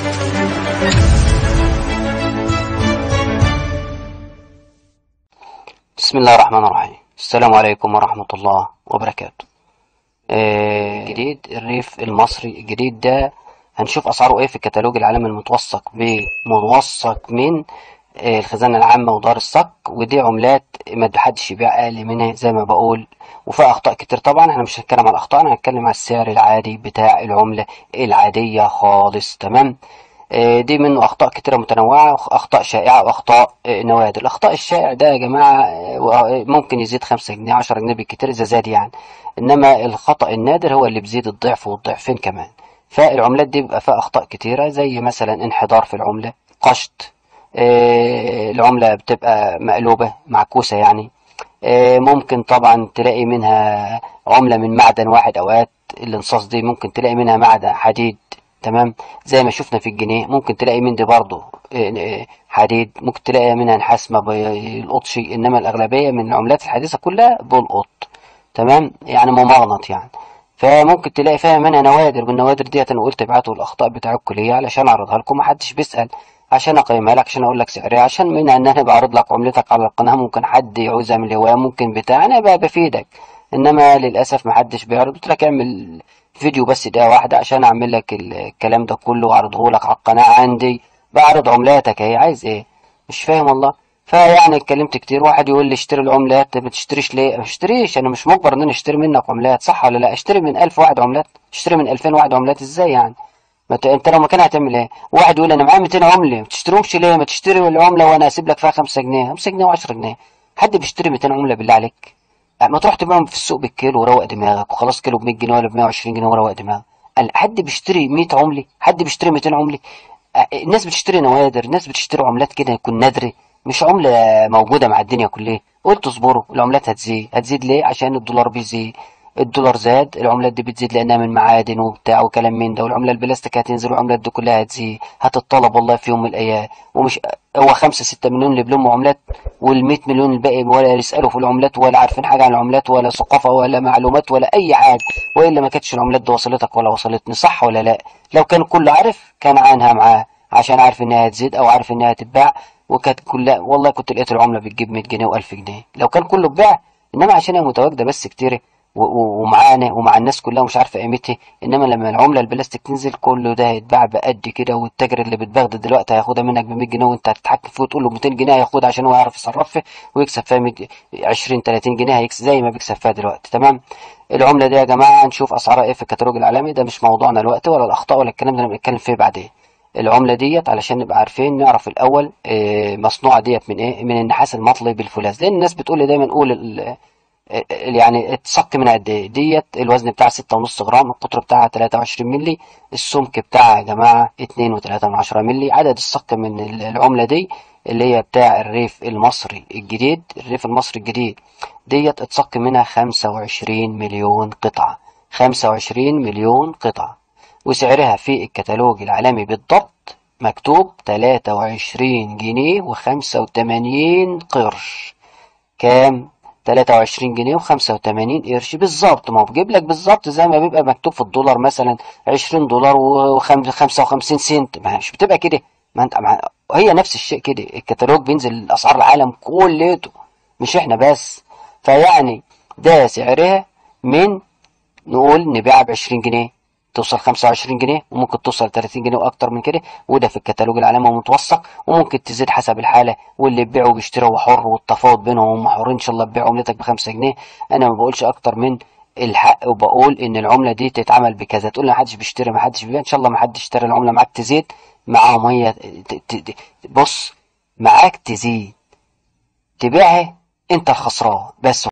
بسم الله الرحمن الرحيم السلام عليكم ورحمة الله وبركاته آه، جديد الريف المصري الجديد ده هنشوف أسعاره إيه في الكتالوج العالمي المتوثق بموثق من آه، الخزانة العامة ودار الصك ودي عملات ما حدش يبيع أقل منها زي ما بقول وفيها أخطاء كتير طبعا احنا مش هنتكلم على الأخطاء أنا هنتكلم على السعر العادي بتاع العملة العادية خالص تمام آه، دي منه أخطاء كتيرة متنوعة أخطاء شائعة وأخطاء آه، نوادر الأخطاء الشائع ده يا جماعة آه، ممكن يزيد خمسة جنيه عشرة جنيه بالكتير إذا زاد يعني إنما الخطأ النادر هو اللي بيزيد الضعف والضعفين كمان فالعملات دي بيبقى فيها أخطاء كتيرة زي مثلا انحدار في العملة قشط آه، العملة بتبقى مقلوبة معكوسة يعني آه، ممكن طبعا تلاقي منها عملة من معدن واحد أوقات الانصاص دي ممكن تلاقي منها معدن حديد تمام زي ما شفنا في الجنيه ممكن تلاقي من دي برضه آه، آه، حديد ممكن تلاقي منها نحاس ما بيلقطش انما الاغلبيه من العملات الحديثه كلها بيلقط تمام يعني ممغنط يعني فممكن تلاقي فيها منها نوادر والنوادر ديت انا قلت ابعتوا الاخطاء بتاع الكليه علشان اعرضها لكم محدش بيسال عشان اقيمها لك عشان اقول لك سعرها عشان منها ان انا بعرض لك عملتك على القناه ممكن حد يعوزها من الهوايه ممكن بتاع انا بقى بفيدك انما للاسف محدش بيعرض قلت لك اعمل فيديو بس دقيقه واحده عشان اعمل لك الكلام ده كله واعرضه لك على القناه عندي بعرض عملاتك اهي عايز ايه مش فاهم والله فيعني اتكلمت كتير واحد يقول لي اشتري العملات ما تشتريش ليه ما اشتريش انا مش مجبر ان انا اشتري منك عملات صح ولا لا اشتري من 1000 واحد عملات اشتري من 2000 واحد عملات ازاي يعني ما ت... انت لو مكانها هتعمل ايه واحد يقول انا معايا 200 عمله ما تشتريهمش ليه ما تشتري العمله وانا اسيب لك فيها 5 جنيه 5 جنيه و10 جنيه حد بيشتري 200 عمله بالله عليك ما تروح تبيعهم في السوق بالكيلو وروق دماغك وخلاص كيلو ب 100 جنيه ولا ب 120 جنيه وروق دماغك قال حد بيشتري 100 عمله حد بيشتري 200 عمله اه، الناس بتشتري نوادر الناس بتشتري عملات كده يكون نادره مش عمله موجوده مع الدنيا كلها قلت اصبروا العملات هتزيد هتزيد ليه عشان الدولار بيزيد الدولار زاد العملات دي بتزيد لانها من معادن وبتاع وكلام من ده والعمله البلاستيك هتنزل والعملات دي كلها هتزيد هتتطلب والله في يوم من الايام ومش هو 5 6 مليون اللي بيلموا عملات وال 100 مليون الباقي ولا يسالوا في العملات ولا عارفين حاجه عن العملات ولا ثقافه ولا معلومات ولا اي حاجه والا ما كانتش العملات دي وصلتك ولا وصلتني صح ولا لا لو كان كله عارف كان عنها معاه عشان عارف انها هتزيد او عارف انها هتتباع وكانت كلها والله كنت لقيت العمله بتجيب 100 جنيه و1000 جنيه لو كان كله اتباع انما عشان هي متواجده بس كتير و- و- ومعانا ومع الناس كلها مش عارفه قيمتها انما لما العمله البلاستيك تنزل كله ده هيتباع بقد كده والتاجر اللي بتبغد دلوقتي هياخدها منك ب 100 جنيه وانت هتتحكم فيه وتقول له 200 جنيه هياخدها عشان هو يعرف يصرفها ويكسب فيها 100 20 30 جنيه هيكسب زي ما بيكسب فيها دلوقتي تمام العمله دي يا جماعه نشوف اسعارها ايه في الكتالوج العالمي ده مش موضوعنا دلوقتي ولا الاخطاء ولا الكلام ده انا بنتكلم فيه بعدين العملة ديت علشان نبقى عارفين نعرف الأول آه، مصنوعة ديت من إيه؟ من النحاس المطلي بالفولاذ لأن الناس بتقول لي دايما قول ال- ال- يعني تصك من قد إيه ديت الوزن بتاعها ستة ونص جرام القطر بتاعها 23 ملي السمك بتاعها يا جماعة اتنين وتلاتة من عشرة ملي عدد الصك من ال- العملة دي اللي هي بتاع الريف المصري الجديد الريف المصري الجديد ديت اتصك منها 25 مليون قطعة 25 مليون قطعة وسعرها في الكتالوج العالمي بالضبط مكتوب 23 جنيه و85 قرش كام 23 جنيه و85 قرش بالظبط ما هو بيجيب لك بالظبط زي ما بيبقى مكتوب في الدولار مثلا 20 دولار و55 سنت ما مش بتبقى كده ما انت ما هي نفس الشيء كده الكتالوج بينزل اسعار العالم كلته مش احنا بس فيعني ده سعرها من نقول نبيعها ب 20 جنيه توصل 25 جنيه وممكن توصل 30 جنيه واكتر من كده وده في الكتالوج العالمي متوثق وممكن تزيد حسب الحاله واللي بيبيع وبيشتري هو حر والتفاوض بينهم هم حرين ان شاء الله تبيع عملتك ب 5 جنيه انا ما بقولش اكتر من الحق وبقول ان العمله دي تتعمل بكذا تقول لي ما حدش بيشتري ما حدش بيبيع ان شاء الله ما حدش اشترى العمله معاك تزيد معاهم هي ت- ت- ت- بص معاك تزيد تبيعها انت الخسران بس